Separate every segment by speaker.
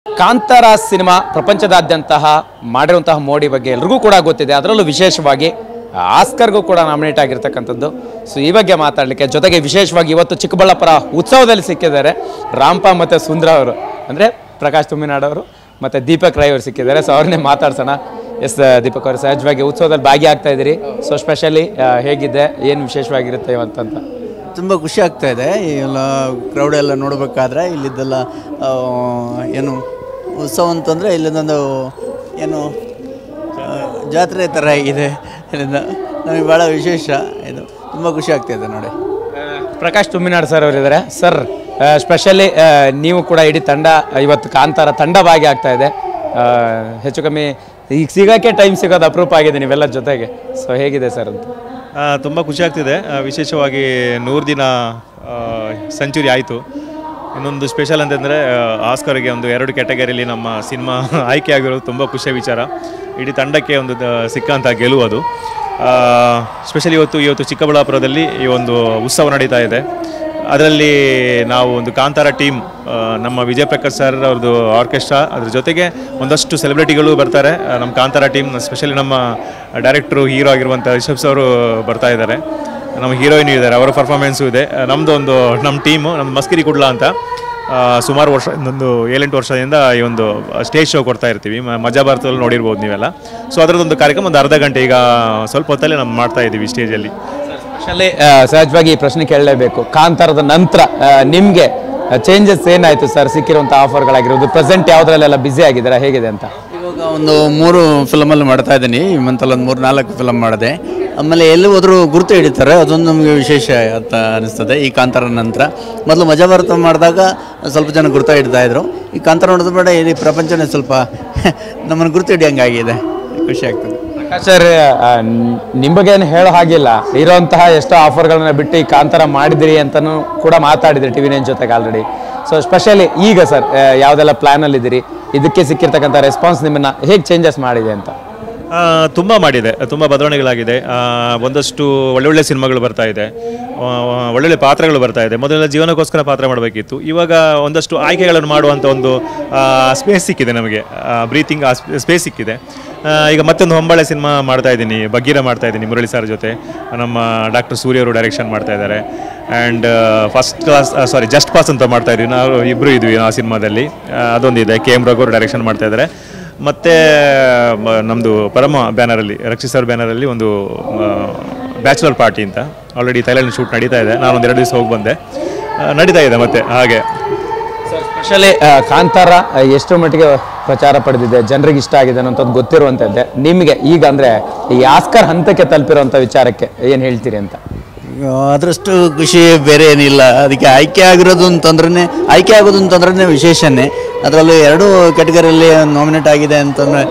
Speaker 1: Kantara cinema ಪ್ರಪಂಚದಾದ್ಯಂತಹ ಮಾಡಿರುವಂತಹ ಮೋಡಿ ಬಗ್ಗೆ ಎಲ್ರಿಗೂ ಕೂಡ ಗೊತ್ತಿದೆ ಅದರಲ್ಲೂ ವಿಶೇಷವಾಗಿ ಆಸ್ಕರ್ಗೂ ಕೂಡ ನಾಮಿನೇಟ್ ಆಗಿರ್ತಕ್ಕಂಥದ್ದು ಸೊ ಈ ಬಗ್ಗೆ ಮಾತಾಡಲಿಕ್ಕೆ ಜೊತೆಗೆ ವಿಶೇಷವಾಗಿ ಇವತ್ತು ಚಿಕ್ಕಬಳ್ಳಾಪುರ ಉತ್ಸವದಲ್ಲಿ ಸಿಕ್ಕಿದ್ದಾರೆ ರಾಂಪ ಮತ್ತು ಸುಂದ್ರ ಅವರು ಅಂದರೆ ಪ್ರಕಾಶ್ ತುಮ್ಮಿನಾಡ್ ಅವರು ಮತ್ತು ದೀಪಕ್ ರೈ ಅವರು ಸಿಕ್ಕಿದ್ದಾರೆ ಸೊ ಅವ್ರನ್ನೇ ಮಾತಾಡ್ಸೋಣ ಎಸ್ ದೀಪಕ್ ಅವರು ಸಹಜವಾಗಿ ಉತ್ಸವದಲ್ಲಿ ಭಾಗಿಯಾಗ್ತಾ ಇದ್ದೀರಿ ಸೊ ಸ್ಪೆಷಲಿ ಹೇಗಿದೆ ಏನು ವಿಶೇಷವಾಗಿರುತ್ತೆ ಇವತ್ತಂತ
Speaker 2: ತುಂಬ ಖುಷಿ ಆಗ್ತಾ ಇದೆ ಎಲ್ಲ ಕ್ರೌಡ್ ಎಲ್ಲ ನೋಡಬೇಕಾದ್ರೆ ಇಲ್ಲಿದ್ದೆಲ್ಲ ಆ, ಏನು ಉತ್ಸವ ಅಂತಂದರೆ ಇಲ್ಲಿಂದೊಂದು ಏನು ಆ, ಜಾತ್ರೆ ಥರ ಇದೆ ಇಲ್ಲಿಂದ ನಮಗೆ ಭಾಳ ವಿಶೇಷ ಇದು ತುಂಬ ಖುಷಿ ಆಗ್ತಾ ಇದೆ ನೋಡಿ
Speaker 1: ಪ್ರಕಾಶ್ ತುಮ್ಮಿನಾಡ್ ಸರ್ ಅವರಿದ್ದಾರೆ ಸರ್ ಸ್ಪೆಷಲಿ ನೀವು ಕೂಡ ಇಡೀ ತಂಡ ಇವತ್ತು ಕಾಂತಾರ ತಂಡ ಭಾಗಿ ಆಗ್ತಾ ಇದೆ ಆ, ಹೆಚ್ಚು ಕಮ್ಮಿ ಈಗ ಸಿಗೋಕ್ಕೆ ಟೈಮ್ ಸಿಗೋದು ಅಪರೂಪ ಆಗಿದೆ ನೀವೆಲ್ಲ ಜೊತೆಗೆ ಸೊ ಹೇಗಿದೆ ಸರ್ ಅಂತ
Speaker 3: ತುಂಬ ಖುಷಿ ಆಗ್ತಿದೆ ಆ, ವಿಶೇಷವಾಗಿ ನೂರು ದಿನ ಸೆಂಚುರಿ ಆಯಿತು ಇನ್ನೊಂದು ಸ್ಪೆಷಲ್ ಅಂತಂದರೆ ಆಸ್ಕರ್ಗೆ ಒಂದು ಎರಡು ಕ್ಯಾಟಗರಿಯಲ್ಲಿ ನಮ್ಮ ಸಿನಿಮಾ ಆಯ್ಕೆ ಆಗಿರೋದು ತುಂಬ ಖುಷಿಯ ವಿಚಾರ ಇಡೀ ತಂಡಕ್ಕೆ ಒಂದು ದ- ಸಿಕ್ಕಂಥ ಗೆಲುವು ಅದು ಸ್ಪೆಷಲಿ ಇವತ್ತು ಇವತ್ತು ಚಿಕ್ಕಬಳ್ಳಾಪುರದಲ್ಲಿ ಈ ಒಂದು ಉತ್ಸವ ನಡೀತಾ ಇದೆ ಅದರಲ್ಲಿ ನಾವು ಒಂದು ಕಾಂತಾರ ಟೀಮ್ ನಮ್ಮ ವಿಜಯ್ ಪ್ರಕಾಶ್ ಸರ್ ಅವ್ರದ್ದು ಆರ್ಕೆಸ್ಟ್ರಾ ಅದ್ರ ಜೊತೆಗೆ ಒಂದಷ್ಟು ಸೆಲೆಬ್ರಿಟಿಗಳು ಬರ್ತಾರೆ ಆ, ನಮ್ಮ ಕಾಂತಾರ ಟೀಮ್ ಸ್ಪೆಷಲಿ ನಮ್ಮ ಡೈರೆಕ್ಟ್ರು ಹೀರೋ ಆಗಿರುವಂಥ ರಿಷಬ್ ಅವರು ಬರ್ತಾ ಇದ್ದಾರೆ ನಮ್ಮ ಹೀರೋಯಿನ್ ಇದ್ದಾರೆ ಅವರ ಪರ್ಫಾರ್ಮೆನ್ಸು ಇದೆ ಆ, ನಮ್ಮದು ಒಂದು ನಮ್ಮ ಟೀಮು ನಮ್ಮ ಮಸ್ಕಿರಿ ಕುಡ್ಲ ಅಂತ ಆ, ಸುಮಾರು ವರ್ಷ ಒಂದು ಏಳೆಂಟು ವರ್ಷದಿಂದ ಈ ಒಂದು ಸ್ಟೇಜ್ ಶೋ ಕೊಡ್ತಾ ಇರ್ತೀವಿ ಮ- ಮಜಾ ಭಾರತದಲ್ಲಿ ನೋಡಿರ್ಬೋದು ನೀವೆಲ್ಲ ಸೊ ಅದರದ್ದೊಂದು ಕಾರ್ಯಕ್ರಮ ಒಂದು ಅರ್ಧ ಗಂಟೆ ಈಗ ಸ್ವಲ್ಪ ಹೊತ್ತಲ್ಲೇ ನಾವು ಮಾಡ್ತಾ ಇದ್ದೀವಿ ಸ್ಟೇಜಲ್ಲಿ
Speaker 1: ಸ್ಪೆಷಲಿ ಸಹಜವಾಗಿ ಈ ಪ್ರಶ್ನೆ ಕೇಳಲೇಬೇಕು ಕಾಂತಾರದ ನಂತರ ನಿಮಗೆ ಚೇಂಜಸ್ ಏನಾಯಿತು ಸರ್ ಸಿಕ್ಕಿರುವಂಥ ಆಫರ್ಗಳಾಗಿರೋದು ಪ್ರೆಸೆಂಟ್ ಯಾವುದ್ರಲ್ಲೆಲ್ಲ ಬ್ಯುಸಿ ಆಗಿದ್ದೀರಾ ಹೇಗಿದೆ ಅಂತ
Speaker 2: ಇವಾಗ ಒಂದು ಮೂರು ಫಿಲಮಲ್ಲಿ ಮಾಡ್ತಾ ಇದ್ದೀನಿ ಈ ಮಂತಲ್ಲಿ ಒಂದು ಮೂರು ನಾಲ್ಕು ಫಿಲಮ್ ಮಾಡಿದೆ ಆಮೇಲೆ ಎಲ್ಲಿ ಹೋದರೂ ಗುರುತು ಹಿಡಿತಾರೆ ಅದೊಂದು ನಮಗೆ ವಿಶೇಷ ಅಂತ ಅನಿಸ್ತದೆ ಈ ಕಾಂತಾರ ನಂತರ ಮೊದಲು ಮಜಾ ಭಾರತ ಮಾಡಿದಾಗ ಸ್ವಲ್ಪ ಜನ ಗುರುತು ಹಿಡ್ತಾ ಇದ್ರು ಈ ಕಾಂತಾರ ನೋಡಿದ ಬೇಡ ಇಡೀ ಪ್ರಪಂಚನೇ ಸ್ವಲ್ಪ ನಮ್ಮನ್ನು ಗುರುತು ಹಿಡಿಯಂಗಾಗಿದೆ ಖುಷಿ ಆಗ್ತದೆ
Speaker 1: ಪ್ರಕಾಶ್ ಸರ್ ನಿಮಗೇನು ಹೇಳೋ ಹಾಗಿಲ್ಲ ಇರೋಂತಹ ಎಷ್ಟೋ ಆಫರ್ಗಳನ್ನ ಬಿಟ್ಟು ಈ ಕಾಂತಾರ ಮಾಡಿದಿರಿ ಅಂತಲೂ ಕೂಡ ಮಾತಾಡಿದ್ರಿ ಟಿ ವಿ ನೈನ್ ಜೊತೆಗೆ ಆಲ್ರೆಡಿ ಸೊ ಸ್ಪೆಷಲಿ ಈಗ ಸರ್ ಯಾವುದೆಲ್ಲ ಪ್ಲ್ಯಾನಲ್ಲಿದ್ದೀರಿ ಇದಕ್ಕೆ ಸಿಕ್ಕಿರ್ತಕ್ಕಂಥ ರೆಸ್ಪಾನ್ಸ್ ನಿಮ್ಮನ್ನ ಹೇಗೆ ಚೇಂಜಸ್ ಮಾಡಿದೆ ಅಂತ
Speaker 3: ತುಂಬ ಮಾಡಿದೆ ತುಂಬ ಬದಲಾವಣೆಗಳಾಗಿದೆ ಆ, ಒಂದಷ್ಟು ಒಳ್ಳೊಳ್ಳೆ ಸಿನಿಮಾಗಳು ಬರ್ತಾ ಇದೆ ಆ, ಒಳ್ಳೊಳ್ಳೆ ಪಾತ್ರಗಳು ಬರ್ತಾ ಇದೆ ಮೊದಲೆಲ್ಲ ಜೀವನಕ್ಕೋಸ್ಕರ ಪಾತ್ರ ಮಾಡಬೇಕಿತ್ತು ಇವಾಗ ಒಂದಷ್ಟು ಆಯ್ಕೆಗಳನ್ನು ಮಾಡುವಂಥ ಒಂದು ಸ್ಪೇಸ್ ಸಿಕ್ಕಿದೆ ನಮಗೆ ಬ್ರೀತಿಂಗ್ ಸ್ಪೇಸ್ ಸಿಕ್ಕಿದೆ ಆ, ಈಗ ಮತ್ತೊಂದು ಹೊಂಬಾಳೆ ಸಿನಿಮಾ ಮಾಡ್ತಾ ಇದ್ದೀನಿ ಬಗೀರ ಮಾಡ್ತಾ ಇದ್ದೀನಿ ಮುರಳಿ ಸರ್ ಜೊತೆ ನಮ್ಮ ಡಾಕ್ಟರ್ ಸೂರ್ಯ ಅವರು ಡೈರೆಕ್ಷನ್ ಮಾಡ್ತಾ ಇದ್ದಾರೆ and first class sorry just pass ಅಂತ ಮಾಡ್ತಾ ಇದ್ವಿ ನಾವು ಇಬ್ಬರು ಇದ್ವಿ ಆ ಸಿನಿಮಾದಲ್ಲಿ ಆ, ಅದೊಂದಿದೆ ಕೆ ಎಮ್ ರಘು ಅವರು ಡೈರೆಕ್ಷನ್ ಮಾಡ್ತಾ ಇದ್ದಾರೆ ಮತ್ತು ನಮ್ಮದು ಪರಮ ಬ್ಯಾನರಲ್ಲಿ ರಕ್ಷಿತ್ ಸರ್ ಬ್ಯಾನರಲ್ಲಿ ಒಂದು ಬ್ಯಾಚುಲರ್ ಪಾರ್ಟಿ ಅಂತ ಆಲ್ರೆಡಿ ಥೈಲ್ಯಾಂಡ್ ಶೂಟ್ ನಡೀತಾ ಇದೆ ನಾನು ಒಂದು ಎರಡು ದಿವಸ ಹೋಗಿ ಬಂದೆ ಆ, ನಡೀತಾ ಇದೆ ಮತ್ತೆ ಹಾಗೆ
Speaker 1: ಸ್ಪೆಷಲಿ ಕಾಂತಾರ ಆ, ಎಷ್ಟು ಮಟ್ಟಿಗೆ ಪ್ರಚಾರ ಪಡೆದಿದೆ ಜನರಿಗೆ ಇಷ್ಟ ಆಗಿದೆ ಅನ್ನೋಂಥದ್ದು ಗೊತ್ತಿರುವಂಥದ್ದೇ ನಿಮಗೆ ಈಗ ಅಂದರೆ ಈ ಆಸ್ಕರ್ ಹಂತಕ್ಕೆ ತಲುಪಿರುವಂಥ ವಿಚಾರಕ್ಕೆ ಏನು ಹೇಳ್ತೀರಿ ಅಂತ
Speaker 2: ಅದರಷ್ಟು ಖುಷಿ ಬೇರೆ ಏನಿಲ್ಲ ಅದಕ್ಕೆ ಆಯ್ಕೆ ಆಗಿರೋದು ಅಂತಂದ್ರೆ ಆಯ್ಕೆ ಆಗೋದು ಅಂತಂದ್ರೆ ವಿಶೇಷನೇ ಅದರಲ್ಲೂ ಎರಡು ಕ್ಯಾಟಗರಿಯಲ್ಲಿ ನಾಮಿನೇಟ್ ಆಗಿದೆ ಅಂತಂದರೆ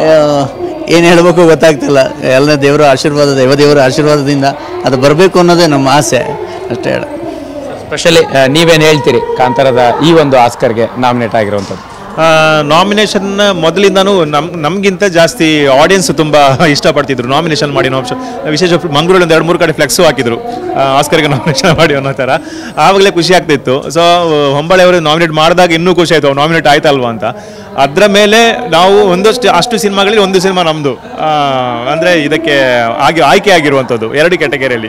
Speaker 2: ಏನು ಹೇಳಬೇಕು ಗೊತ್ತಾಗ್ತಿಲ್ಲ ಎಲ್ಲ ದೇವರ ಆಶೀರ್ವಾದ ದೇವ ದೇವರ ಆಶೀರ್ವಾದದಿಂದ ಅದು ಬರಬೇಕು ಅನ್ನೋದೇ ನಮ್ಮ ಆಸೆ ಅಷ್ಟೇ ಹೇಳ
Speaker 1: ಸ್ಪೆಷಲಿ ನೀವೇನು ಹೇಳ್ತೀರಿ ಕಾಂತಾರದ ಈ ಒಂದು ಆಸ್ಕರ್ಗೆ ನಾಮಿನೇಟ್ ಆಗಿರುವಂಥದ್ದು
Speaker 3: ನಾಮಿನೇಷನ್ ಮೊದಲಿಂದನೂ ನಮ್ ನಮಗಿಂತ ಜಾಸ್ತಿ ಆಡಿಯನ್ಸ್ ತುಂಬ ಇಷ್ಟಪಡ್ತಿದ್ರು ನಾಮಿನೇಷನ್ ಮಾಡಿ ನಾವು ವಿಶೇಷ ಮಂಗಳೂರಲ್ಲಿ ಒಂದು ಎರಡು ಮೂರು ಕಡೆ ಫ್ಲೆಕ್ಸು ಹಾಕಿದ್ರು ಆ, ಆಸ್ಕರ್ಗೆ ನಾಮಿನೇಷನ್ ಮಾಡಿ ಅನ್ನೋ ಥರ ಆವಾಗಲೇ ಖುಷಿ ಆಗ್ತಿತ್ತು ಸೊ ಹೊಂಬಳೆ ಅವರು ನಾಮಿನೇಟ್ ಮಾಡಿದಾಗ ಇನ್ನೂ ಖುಷಿ ಆಯಿತು ನಾಮಿನೇಟ್ ಆಯ್ತಲ್ವಾ ಅಂತ ಅದರ ಮೇಲೆ ನಾವು ಒಂದಷ್ಟು ಅಷ್ಟು ಸಿನಿಮಾಗಳಲ್ಲಿ ಒಂದು ಸಿನಿಮಾ ನಮ್ಮದು ಅಂದರೆ ಇದಕ್ಕೆ ಆಗಿ ಆಯ್ಕೆ ಆಗಿರುವಂಥದ್ದು ಎರಡು ಕ್ಯಾಟಗರಿಯಲ್ಲಿ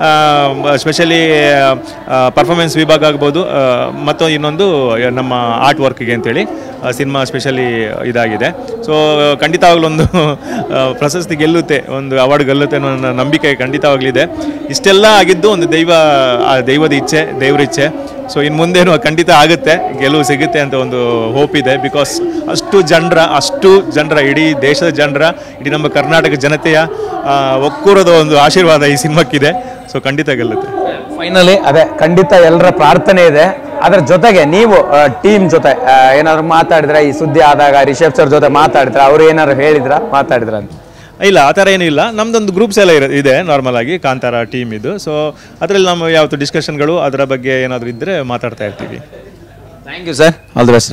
Speaker 3: ಸ್ಪೆಷಲಿ ಪರ್ಫಾರ್ಮೆನ್ಸ್ ವಿಭಾಗ ಆಗ್ಬೋದು ಆ, ಮತ್ತು ಇನ್ನೊಂದು ನಮ್ಮ ಆರ್ಟ್ ವರ್ಕ್ಗೆ ಅಂತೇಳಿ ಸಿನಿಮಾ ಸ್ಪೆಷಲಿ ಇದಾಗಿದೆ ಸೊ ಖಂಡಿತವಾಗ್ಲೂ ಒಂದು ಆ, ಪ್ರಶಸ್ತಿ ಗೆಲ್ಲುತ್ತೆ ಒಂದು ಅವಾರ್ಡ್ ಗೆಲ್ಲುತ್ತೆ ಅನ್ನೋ ನನ್ನ ನಂಬಿಕೆ ಖಂಡಿತವಾಗ್ಲಿದೆ ಇಷ್ಟೆಲ್ಲ ಆಗಿದ್ದು ಒಂದು ದೈವ ಆ ದೈವದ ಇಚ್ಛೆ ದೇವ್ರ ಇಚ್ಛೆ ಸೊ ಇನ್ನು ಮುಂದೇನು ಖಂಡಿತ ಆಗುತ್ತೆ ಗೆಲುವು ಸಿಗುತ್ತೆ ಅಂತ ಒಂದು ಹೋಪ್ ಇದೆ ಬಿಕಾಸ್ ಅಷ್ಟು ಜನರ ಅಷ್ಟು ಜನರ ಇಡೀ ದೇಶದ ಜನರ ಇಡೀ ನಮ್ಮ ಕರ್ನಾಟಕ ಜನತೆಯ ಆ, ಒಕ್ಕೂರದ ಒಂದು ಆಶೀರ್ವಾದ ಈ ಸಿನಿಮಾಕ್ಕಿದೆ ಸೊ ಖಂಡಿತ ಗೆಲ್ಲುತ್ತೆ
Speaker 1: ಫೈನಲಿ ಅದೇ ಖಂಡಿತ ಎಲ್ಲರ ಪ್ರಾರ್ಥನೆ ಇದೆ ಅದ್ರ ಜೊತೆಗೆ ನೀವು ಟೀಮ್ ಜೊತೆ ಆ, ಏನಾದ್ರು ಮಾತಾಡಿದ್ರ ಈ ಸುದ್ದಿ ಆದಾಗ ರಿಷಬ್ ಸರ್ ಜೊತೆ ಮಾತಾಡಿದ್ರ ಅವ್ರು ಏನಾದ್ರು ಹೇಳಿದ್ರ ಮಾತಾಡಿದ್ರ ಅಂತ
Speaker 3: ಇಲ್ಲ ಆ ಥರ ಏನಿಲ್ಲ ನಮ್ದೊಂದು ಗ್ರೂಪ್ಸ್ ಎಲ್ಲ ಇರೋ ಇದೆ ನಾರ್ಮಲ್ ಆಗಿ ಕಾಂತಾರ ಟೀಮ್ ಇದು ಸೊ ಅದರಲ್ಲಿ ನಮ್ಮ ಯಾವತ್ತು ಡಿಸ್ಕಷನ್ಗಳು ಅದರ ಬಗ್ಗೆ ಏನಾದರೂ ಇದ್ದರೆ ಮಾತಾಡ್ತಾ ಇರ್ತೀವಿ
Speaker 1: thank you sir all the best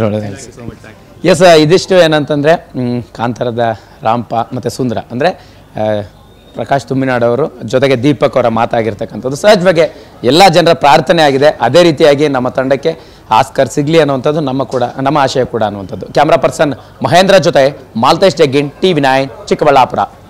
Speaker 1: yes ಇದಿಷ್ಟು ಏನಂತಂದರೆ ಕಾಂತಾರದ ರಾಂಪ ಮತ್ತು ಸುಂದರ ಅಂದರೆ ಪ್ರಕಾಶ್ ತುಮ್ಮಿನಾಡ್ ಅವರು ಜೊತೆಗೆ ದೀಪಕ್ ಅವರ ಮಾತಾಗಿರ್ತಕ್ಕಂಥದ್ದು ಸಹಜವಾಗಿ ಎಲ್ಲ ಜನರ ಪ್ರಾರ್ಥನೆ ಆಗಿದೆ ಅದೇ ರೀತಿಯಾಗಿ ನಮ್ಮ ತಂಡಕ್ಕೆ ಆಸ್ಕರ್ ಸಿಗ್ಲಿ ಅನ್ನುವಂಥದ್ದು ನಮ್ಮ ಕೂಡ ನಮ್ಮ ಆಶಯ ಕೂಡ ಅನ್ನುವಂಥದ್ದು ಕ್ಯಾಮ್ರಾ ಪರ್ಸನ್ ಮಹೇಂದ್ರ ಜೊತೆ Maltesh Jaggin T V nine Chikkaballapur